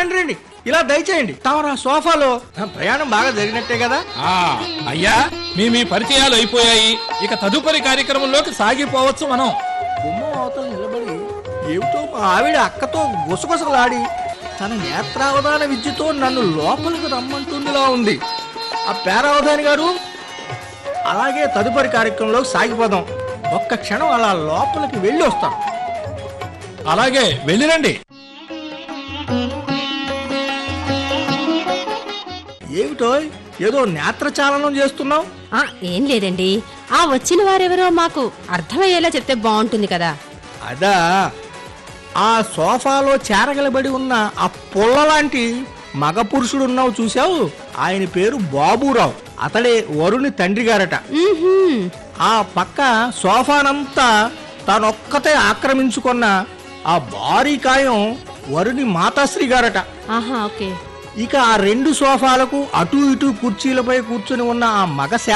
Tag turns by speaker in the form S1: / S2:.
S1: రండి రండి ఇలా దయచేయండి తమరు ఆ సోఫాలో ఆ, ప్రయాణం బాగా జరిగినట్టే కదా
S2: ఆ అయ్యా మీ మీ పరిచయాలు అయిపోయాయి ఇక తదుపరి కార్యక్రమంలోకి సాగిపోవచ్చు మనం
S1: గుమ్మం అవతల నిలబడి ఏమిటో మా ఆవిడ అక్కతో గుసగుసలాడి తన నేత్రావధాన విద్యతో నన్ను లోపలికి రమ్మంటుందిలా ఉంది ఆ పేరావధాని గారు అలాగే తదుపరి కార్యక్రమంలో సాగిపోదాం ఒక్క క్షణం అలా లోపలికి వెళ్ళి వస్తాం
S2: అలాగే వెళ్ళిరండి
S1: ఏమిటో ఏదో నేత్రచాలనం చేస్తున్నావు
S3: ఆ ఏం లేదండి ఆ వచ్చిన వారెవరో మాకు అర్థమయ్యేలా చెప్తే బాగుంటుంది కదా
S1: అదా ఆ సోఫాలో చేరగలబడి ఉన్న ఆ పుల్ల లాంటి మగ పురుషుడు ఉన్నావు చూసావు ఆయన పేరు బాబురావు అతడే వరుణి తండ్రి గారట
S3: మ్మ్హ్మ్.
S1: ఆ పక్క సోఫానంతా తానొక్కతే ఆక్రమించుకున్న ఆ భారీ కాయం వరుణి మాతాశ్రీ గారట
S3: ఆహా ఓకే
S1: ఇక ఆ రెండు సోఫాలకు అటు ఇటు కుర్చీలపై కూర్చుని ఉన్న ఆ మగ